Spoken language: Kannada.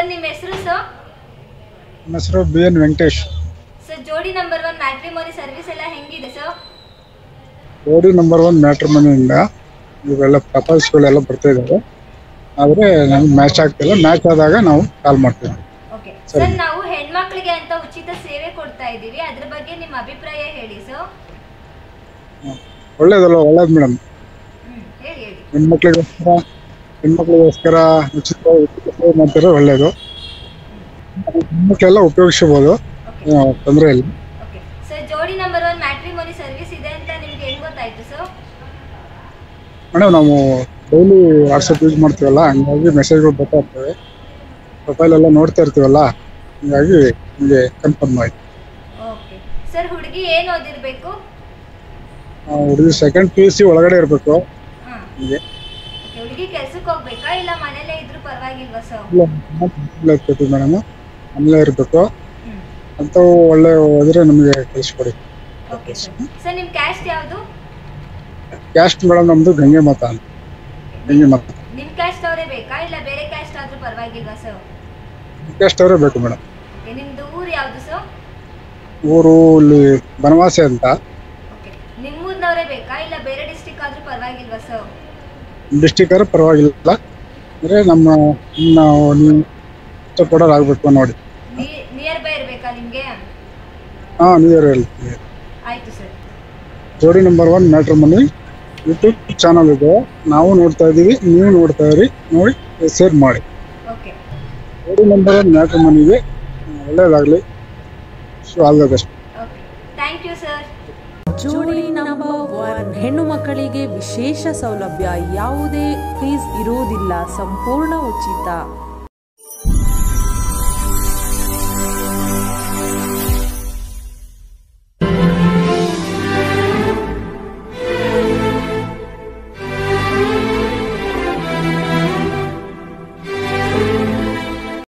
ಸರ್ ನಿಮ್ಮ ಹೆಸರು ಸರ್ ನನ್ನ ಹೆಸರು B N Venkatesh sir Jodi number one matrimony service ಎಲ್ಲ ಹೆಂಗಿದೆ ಸರ್ ಓಡಿ ನಂಬರ್ ಒನ್ ಮ್ಯಾಟ್ರ್ ಮನಿಯಿಂದ ಇವೆಲ್ಲ ಪ್ರಪಲ್ಸ್ಗಳೆಲ್ಲ ಬರ್ತಾ ಇದ್ದಾವೆ ಆದರೆ ನಮ್ಗೆ ಮ್ಯಾಚ್ ಆಗ್ತಿಲ್ಲ ಮ್ಯಾಚ್ ಆದಾಗ ನಾವು ಕಾಲ್ ಮಾಡ್ತೀವಿ ಓಕೆ ಸರಿ. ಸರ್ ನಾವು ಹೆಣ್ಮಕ್ಳಿಗೆ ಅಂತ ಉಚಿತ ಸೇವೆ ಕೊಡ್ತಾ ಇದ್ದೀವಿ ಅದ್ರ ಬಗ್ಗೆ ನಿಮ್ಮ ಅಭಿಪ್ರಾಯ ಹೇಳಿ ಸರ್ ಒಳ್ಳೇದಲ್ಲ ಒಳ್ಳೇದು ಮೇಡಮ್ ಹ್ಮ್ ಹೇಳಿ ಹೇಳಿ ಹೆಣ್ಮಕ್ಳಿಗೋಸ್ಕರ ಹೆಣ್ಮಕ್ಳಿಗೋಸ್ಕರ ಉಚಿತ ಉಚಿತ ಸೇವೆ ಮಾಡ್ತಿರೋ ಒಳ್ಳೇದು ಹೆಣ್ಮಕ್ಳೆಲ್ಲ ಉಪಯೋಗಿಸ್ಬೋದು ಓಕೆ ತೊಂದರೆ ಇಲ್ಲ okay sir Jodi number one matrimony service ಇದೆ ಅಂತ ನಿಮ್ಗೆ ಹೆಂಗ್ ಗೊತ್ತಾಯ್ತು ಸರ್ ಮೇಡಮ್ ನಾವು ಡೈಲಿ ವಾಟ್ಸಪ್ ಯೂಸ್ ಮಾಡ್ತೀವಲ್ಲ ಹಂಗಾಗಿ ಮೆಸೇಜ್ಗಳು ಬರ್ತಾ ಇರ್ತವೆ ಪ್ರೊಫೈಲ್ ಎಲ್ಲ ನೋಡ್ತಾ ಇರ್ತೀವಲ್ಲ ಹಂಗಾಗಿ ನಿಮಗೆ ಕನ್ಫರ್ಮ್ ಆಯ್ತು ಓಕೆ ಸರ್ ಹುಡುಗಿ ಏನು ಓದಿರ್ಬೇಕು ಹುಡುಗಿ ಸೆಕೆಂಡ್ ಪಿ ಯು ಸಿ ಒಳಗಡೆ ಇರಬೇಕು ಹಾಂ ನಿಮಗೆ ಓಕೆ ಹುಡುಗಿ ಕೆಲ್ಸಕ್ಕೆ ಹೋಗ್ಬೇಕಾ ಇಲ್ಲ ಮನೇಲೇ ಇದ್ರೂ ಪರವಾಗಿಲ್ವಾ ಸರ್ ಇರ್ಬೇಕು ಮೇಡಮ್ ಆಮೇಲೆ ಇರಬೇಕು ಹ್ಮ್ ಅಂಥವು ಒಳ್ಳೆ ಹೋದ್ರೆ ನಮಗೆ ಕಳಿಸ್ಕೊಡಿ ಓಕೆ ಸರ್ ಸರ್ ನಿಮ್ಮ ಕ್ಯಾಸ್ಟ್ ಯಾವುದು ಕ್ಯಾಸ್ಟ್ ಮೇಡಮ್ ನಮ್ಮದು ಗಂಗೆ ಮತ ಅಂತ ಗಂಗೆ ಮತ ನಿಮ್ಮ ಕ್ಯಾಸ್ಟ್ ಅವರೇ ಬೇಕಾ ಇಲ್ಲ ಬೇರೆ ಕ್ಯಾಸ್ಟ್ ಆದ್ರೂ ಪರವಾಗಿಲ್ವಾ ಸರ್ ಕ್ಯಾಸ್ಟ್ ಅವರೇ ಬೇಕು ಮೇಡಮ್ ಓಕೆ ನಿಮ್ದು ಊರು ಯಾವುದು ಸರ್ ಊರು ಇಲ್ಲಿ ಬನವಾಸಿ ಅಂತ ಓಕೆ ನಿಮ್ಮೂರಿನವರೇ ಬೇಕಾ ಇಲ್ಲ ಬೇರೆ ಡಿಸ್ಟಿಕ್ ಆದ್ರೂ ಪರವಾಗಿಲ್ವಾ ಸರ್ ಡಿಸ್ಟಿಕ್ ಅವ್ರೆ ಪರವಾಗಿಲ್ಲ ಅಂದರೆ ನಮ್ಮ ನಾವು ನೀವು ಇಷ್ಟಪಡೋರು ಆಗಬೇಕು ನೋಡಿ ನಿಯರ್ ಬೈ ಇರಬೇಕಾ ನಿಮಗೆ ಹಾಂ ನಿಯರ್ ಹೇಳ್ತೀವಿ ಆಯ್ತು sir Jodi number one matrimony YouTube channel ಇದೆ ನಾವು ನೋಡ್ತಾ ಇದ್ದೀವಿ ನೀವು ನೋಡ್ತಾ ಇರಿ ನೋಡಿ ಶೇರ್ ಮಾಡಿ ಓಕೆ ಜೋಡಿ ನಂಬರ್ ಒನ್ ಮ್ಯಾಟ್ರ್ ಮನಿಗೆ ಒಳ್ಳೇದಾಗಲಿ so all the best okay thank you sir Jodi number one ಹೆಣ್ಣು ಮಕ್ಕಳಿಗೆ ವಿಶೇಷ ಸೌಲಭ್ಯ ಯಾವುದೇ ಫೀಸ್ ಇರುವುದಿಲ್ಲ ಸಂಪೂರ್ಣ ಉಚಿತ